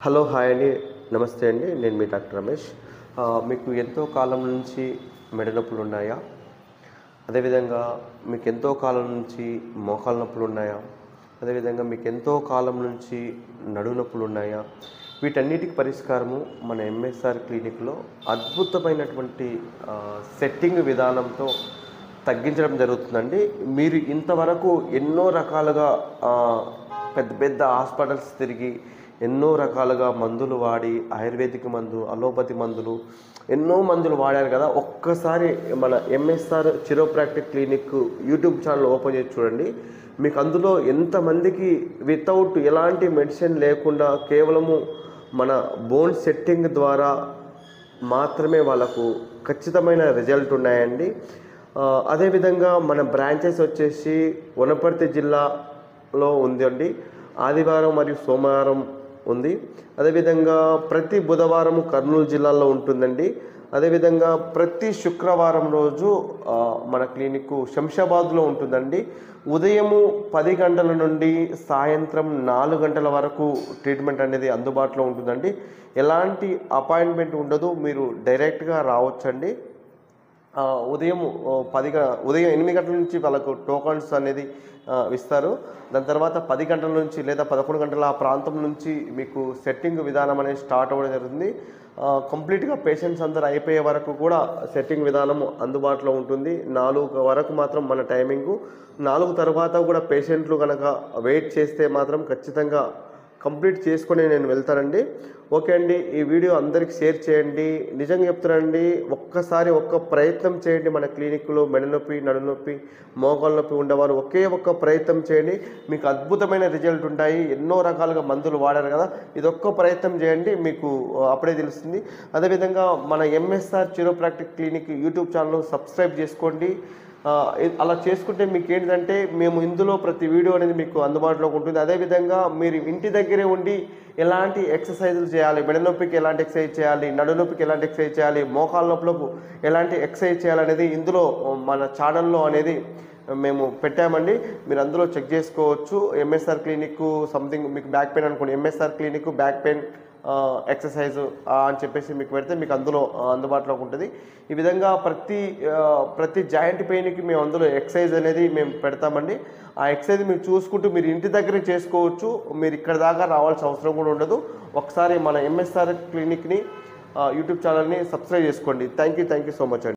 hello hi అండి నమస్తే అండి నేను మీ డాక్టర్ రమేష్ ఆ, మీకు ఎంతో కాలం నుంచి మెడ నొప్పులు ఉన్నాయా అదేవిధంగా మీకు ఎంతో కాలం నుంచి మోకాల నొప్పులు ఉన్నాయా అదేవిధంగా మీకు ఎంతో కాలం నుంచి నడుము నొప్పులు ఉన్నాయా వీటన్నిటికి పరిష్కారము మన ఎంఎస్ఆర్ క్లినిక్లో అద్భుతమైనటువంటి ఆ, సెట్టింగ్ విధానంతో తగ్గించడం జరుగుతుందండి మీరు ఇంతవరకు ఎన్నో రకాలుగా ఆ, పెద్ద పెద్ద హాస్పిటల్స్ తిరిగి ఎన్నో రకాలుగా మందులు వాడి ఆయుర్వేదిక్ మందు అలోపతి మందులు ఎన్నో మందులు వాడారు కదా ఒక్కసారి మన MSR chiropractic clinic YouTube channel open చేసి చూడండి మీకు అందులో ఎంతమందికి వితౌట్ ఎలాంటి మెడిసిన్ లేకుండా కేవలము మన బోన్ సెట్టింగ్ ద్వారా మాత్రమే వాళ్ళకు ఖచ్చితమైన రిజల్ట్ ఉన్నాయండి ఆ, అదేవిధంగా మన బ్రాంచెస్ వచ్చేసి వనపర్తి జిల్లాలో ఉందండి ఆదివారం మరియు సోమవారం ఉంది అదేవిధంగా ప్రతి బుధవారం కర్నూలు జిల్లాలో ఉంటుందండి అదేవిధంగా ప్రతి శుక్రవారం రోజు ఆ, మన క్లినిక్ శంషాబాద్లో ఉంటుందండి ఉదయము పది గంటల నుండి సాయంత్రం నాలుగు గంటల వరకు ట్రీట్మెంట్ అనేది అందుబాటులో ఉంటుందండి ఎలాంటి అపాయింట్మెంట్ ఉండదు మీరు డైరెక్ట్గా రావచ్చండి ఆ, ఉదయం ఓ, పది గ- ఉదయం ఎనిమిది గంటల నుంచి వాళ్ళకు టోకన్స్ అనేది ఆ, ఇస్తారు దాని తర్వాత పది గంటల నుంచి లేదా పదకొండు గంటల ఆ ప్రాంతం నుంచి మీకు సెట్టింగ్ విధానం అనేది స్టార్ట్ అవ్వడం జరుగుతుంది ఆ, కంప్లీట్గా పేషెంట్స్ అందరు అయిపోయే వరకు కూడా సెట్టింగ్ విధానం అందుబాటులో ఉంటుంది నాలుగు వరకు మాత్రం మన టైమింగు నాలుగు తర్వాత కూడా పేషెంట్లు కనుక వెయిట్ చేస్తే మాత్రం ఖచ్చితంగా కంప్లీట్ చేసుకొని నేను వెళ్తానండి ఓకే అండి ఈ వీడియో అందరికి షేర్ చేయండి నిజంగా చెప్తానండి ఒక్కసారి ఒక్క ప్రయత్నం చేయండి మన క్లినిక్లో మెడనొప్పి నడునొప్పి మోకాళ్ళ నొప్పి ఉండేవారు ఒకే ఒక్క ప్రయత్నం చేయండి మీకు అద్భుతమైన రిజల్ట్ ఉంటాయి ఎన్నో రకాలుగా మందులు వాడారు కదా ఇది ఒక్క ప్రయత్నం చేయండి మీకు ఆ, అప్పుడే తెలుస్తుంది అదేవిధంగా మన MSR chiropractic clinic YouTube channel subscribe చేసుకోండి ఆ, ఇ- అలా చేసుకుంటే మీకు ఏంటంటే మేము ఇందులో ప్రతి వీడియో అనేది మీకు అందుబాటులోకి ఉంటుంది అదేవిధంగా మీరు ఇంటి దగ్గరే ఉండి ఎలాంటి ఎక్సర్సైజులు చేయాలి మెడ నొప్పికి ఎలాంటి ఎక్సర్సైజ్ చేయాలి నడు నొప్పికి ఎలాంటి ఎక్సర్సైజ్ చేయాలి మోకాల నొప్పులకు ఎలాంటి ఎక్సర్సైజ్ చేయాలనేది ఇందులో మన ఛానల్లో అనేది మేము పెట్టామండి మీరు అందులో చెక్ చేసుకోవచ్చు ఎంఎస్ఆర్ క్లినిక్ సంథింగ్ మీకు బ్యాక్ పెయిన్ అనుకోండి MSR clinic back pain exercise అని చెప్పేసి మీకు పెడితే మీకు అందులో ఆ, అందుబాటులోకి ఉంటుంది ఈ విధంగా ప్రతి ఆ, ప్రతి జాయింట్ పెయిన్కి మేము అందులో ఎక్సర్సైజ్ అనేది మేము పెడతామండి ఆ ఎక్సర్సైజ్ మీరు చూసుకుంటూ మీరు ఇంటి దగ్గరే చేసుకోవచ్చు మీరు ఇక్కడ దాకా రావాల్సిన అవసరం కూడా ఉండదు ఒకసారి మన ఎంఎస్ఆర్ క్లినిక్ని యూట్యూబ్ ఛానల్ని సబ్స్క్రైబ్ చేసుకోండి thank you thank you so much అండి